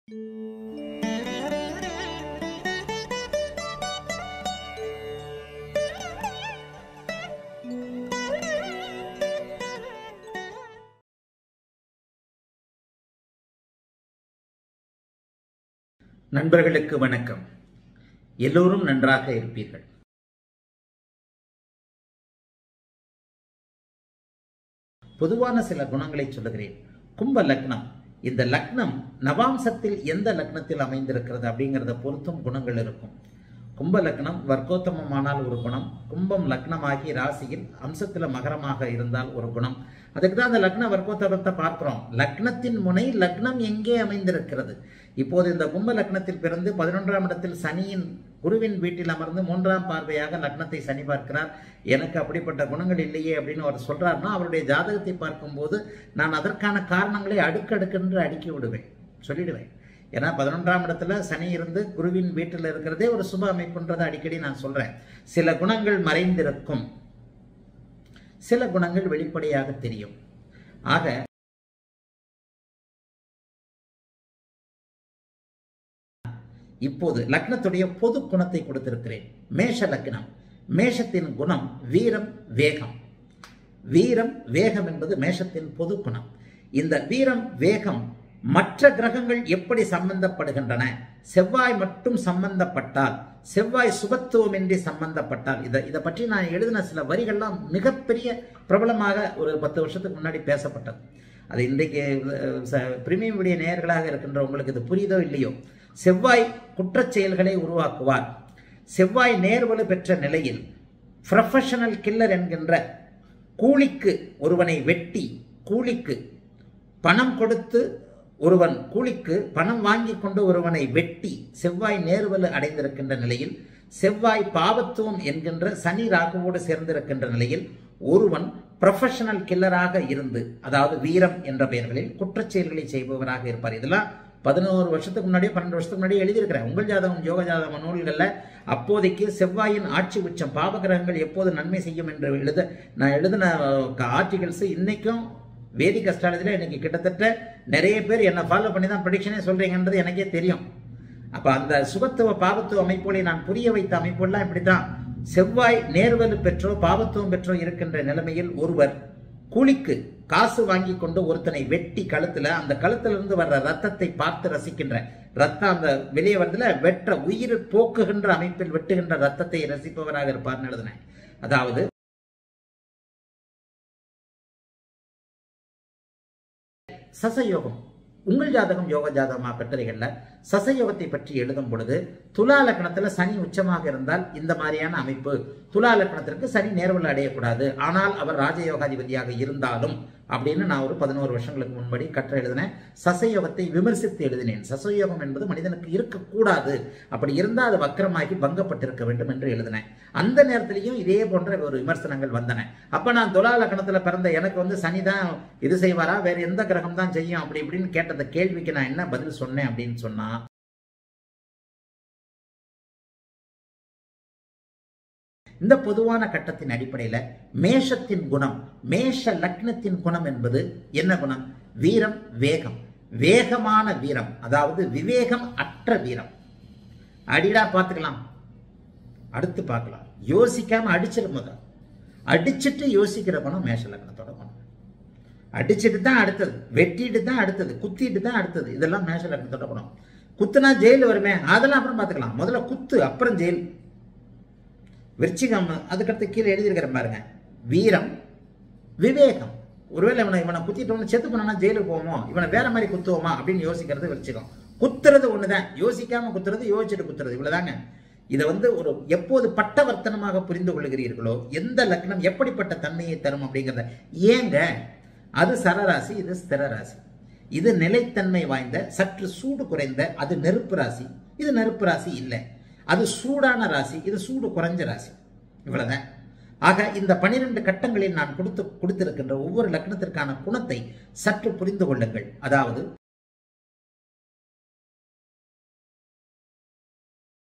நண்பர்களுக்கு வணக்கம் எல்லோரும் நன்றாக இருப்பீர்கள் பொதுவான சில குணங்களை சொல்லுகிறேன் கும்ப லக்னம் இந்த லக்னம் நவாம்சத்தில் எந்த லக்னத்தில் அமைந்திருக்கிறது அப்படிங்கிறத பொறுத்தும் குணங்கள் இருக்கும் கும்ப லக்னம் வர்க்கோத்தமமானால் ஒரு குணம் கும்பம் லக்னமாகி ராசியில் அம்சத்துல மகரமாக இருந்தால் ஒரு குணம் அதுக்கு தான் அந்த லக்ன வர்க்கோத்தமத்தை பார்க்கிறோம் லக்னத்தின் முனை லக்னம் எங்கே அமைந்திருக்கிறது இப்போது இந்த கும்ப லக்னத்தில் பிறந்து பதினொன்றாம் இடத்தில் சனியின் குருவின் வீட்டில் அமர்ந்து மூன்றாம் பார்வையாக லக்னத்தை சனி பார்க்கிறார் எனக்கு அப்படிப்பட்ட குணங்கள் இல்லையே அப்படின்னு அவர் சொல்றாருன்னா அவருடைய ஜாதகத்தை பார்க்கும்போது நான் அதற்கான காரணங்களை அடுக்கடுக்கென்று அடுக்கி விடுவேன் சொல்லிடுவேன் ஏன்னா பதினொன்றாம் இடத்துல சனி இருந்து குருவின் வீட்டில் இருக்கிறதே ஒரு சுப அமைப்புன்றதை அடிக்கடி நான் சொல்றேன் சில குணங்கள் மறைந்திருக்கும் சில குணங்கள் வெளிப்படையாக தெரியும் ஆக இப்போது லக்னத்துடைய பொது குணத்தை கொடுத்திருக்கிறேன் மேஷ லக்னம் மேஷத்தின் குணம் வீரம் வேகம் வீரம் வேகம் என்பது மேஷத்தின் பொது குணம் இந்த வீரம் வேகம் மற்ற கிரகங்கள் எப்படி சம்பந்தப்படுகின்றன செவ்வாய் மட்டும் சம்பந்தப்பட்டால் செவ்வாய் சுபத்துவமின்றி சம்பந்தப்பட்டால் இதை இதை பற்றி நான் எழுதின சில வரிகள்லாம் மிகப்பெரிய பிரபலமாக ஒரு பத்து வருஷத்துக்கு முன்னாடி பேசப்பட்டது அது இன்றைக்கு பிரிமியம் உடைய நேயர்களாக இருக்கின்ற உங்களுக்கு இது புரியுதோ இல்லையோ செவ்வாய் குற்றச் செயல்களை உருவாக்குவார் செவ்வாய் நேர்வலு பெற்ற நிலையில் ப்ரொஃபஷனல் கில்லர் என்கின்ற கூலிக்கு ஒருவனை வெட்டி கூலிக்கு பணம் கொடுத்து ஒருவன் கூலிக்கு பணம் வாங்கி கொண்டு ஒருவனை வெட்டி செவ்வாய் நேர்வலு அடைந்திருக்கின்ற நிலையில் செவ்வாய் பாவத்துவம் என்கின்ற சனி ராகுவோடு சேர்ந்திருக்கின்ற நிலையில் ஒருவன் ப்ரொஃபஷனல் கில்லராக இருந்து அதாவது வீரம் என்ற பெயர்களில் குற்றச்செயல்களை செய்பவராக இருப்பார் இதெல்லாம் பதினோரு வருஷத்துக்கு முன்னாடியே பன்னெண்டு வருஷத்துக்கு முன்னாடியே எழுதியிருக்கிறேன் உங்கள் ஜாதகம் யோக ஜாதகம் நூல்களில் அப்போதைக்கு செவ்வாயின் ஆட்சி உச்சம் பாவகிரகங்கள் எப்போது நன்மை செய்யும் என்று எழுத நான் எழுதின ஆர்டிகல்ஸ் இன்னைக்கும் வேதிக் அஸ்ட்ராலஜியில் இன்னைக்கு கிட்டத்தட்ட நிறைய பேர் என்னை ஃபாலோ பண்ணி தான் ப்ரொடிக்ஷனே சொல்றீங்கன்றது எனக்கே தெரியும் அப்ப அந்த சுபத்துவ பாவத்துவ அமைப்புகளை நான் புரிய வைத்த அமைப்புலாம் இப்படித்தான் செவ்வாய் நேர்வலு பெற்றோ பாவத்துவம் பெற்றோ இருக்கின்ற நிலைமையில் ஒருவர் கூலிக்கு காசு வாங்கி கொண்டு ஒருத்தனை வெட்டி கழுத்துல அந்த கழுத்துல இருந்து வர்ற ரத்தத்தை பார்த்து ரசிக்கின்ற ரத்தம் அந்த வெளியே வரதுல வெற்ற உயிர் போக்குகின்ற அமைப்பில் வெட்டுகின்ற ரத்தத்தை ரசிப்பவராக இருப்பார்னு எழுதினேன் அதாவது சசயோகம் உங்கள் ஜாதகம் யோக ஜாதகமா கட்டுரைகள்ல சசயோகத்தை பற்றி எழுதும் பொழுது துலா லக்கணத்துல சனி உச்சமாக இருந்தால் இந்த மாதிரியான அமைப்பு துலா லக்கணத்திற்கு சனி நேர்வல் அடையக்கூடாது ஆனால் அவர் ராஜயோகாதிபதியாக இருந்தாலும் அப்படின்னு நான் ஒரு பதினோரு வருஷங்களுக்கு முன்படி கற்ற எழுதினேன் சசயோகத்தை விமர்சித்து எழுதினேன் சசயோகம் என்பது மனிதனுக்கு இருக்கக்கூடாது அப்படி இருந்தால் அது வக்கரமாகி பங்கப்பட்டிருக்க வேண்டும் என்று எழுதினேன் அந்த நேரத்திலையும் இதே போன்ற ஒரு விமர்சனங்கள் வந்தன அப்ப நான் துலா லக்கணத்துல பிறந்த எனக்கு வந்து சனி தான் இது செய்வாரா வேற எந்த கிரகம் தான் செய்யும் அப்படி இப்படின்னு கேட்ட அந்த கேள்விக்கு நான் என்ன பதில் சொன்னேன் அப்படின்னு சொன்னா இந்த பொதுவான கட்டத்தின் அடிப்படையில் மேஷத்தின் குணம் மேஷ லக்னத்தின் குணம் என்பது என்ன குணம் வீரம் வேகம் வேகமான வீரம் அதாவது விவேகம் அற்ற வீரம் அடிடா பார்த்துக்கலாம் அடுத்து பார்க்கலாம் யோசிக்காம அடிச்சிடும் போது அடிச்சுட்டு யோசிக்கிற குணம் மேஷ லக்னத்தோட குணம் அடிச்சுட்டு தான் அடுத்தது வெட்டிட்டு தான் அடுத்தது குத்திட்டு தான் அடுத்தது இதெல்லாம் மேஷ லக்னத்தோட குணம் குத்துனா ஜெயில் வருமே அதெல்லாம் அப்புறம் பார்த்துக்கலாம் முதல்ல குத்து அப்புறம் ஜெயில் விருச்சிகம் அதுக்கடுத்து கீழே எழுதியிருக்கிற பாருங்க வீரம் விவேகம் ஒருவேளை இவனை இவனை குத்திட்டோம்னு செத்து போனா ஜெயிலுக்கு போவோமோ இவனை வேற மாதிரி குத்துவோமா அப்படின்னு யோசிக்கிறது விருச்சிகம் குத்துறது ஒண்ணுதான் யோசிக்காம குத்துறது யோசிச்சுட்டு குத்துறது இவ்வளவுதாங்க இதை வந்து ஒரு எப்போது பட்டவர்த்தனமாக புரிந்து கொள்கிறீர்களோ எந்த லக்னம் எப்படிப்பட்ட தன்மையை தரும் அப்படிங்கிறத ஏங்க அது சரராசி இது ஸ்திர ராசி இது நிலைத்தன்மை வாய்ந்த சற்று சூடு குறைந்த அது நெருப்பு ராசி இது நெருப்பு ராசி இல்லை அது சூடான ராசி இது சூடு குறைஞ்ச ராசி இவ்வளவுதான் ஆக இந்த பனிரெண்டு கட்டங்களில் நான் கொடுத்து கொடுத்திருக்கின்ற ஒவ்வொரு லக்னத்திற்கான குணத்தை சற்று புரிந்து கொள்ளுங்கள் அதாவது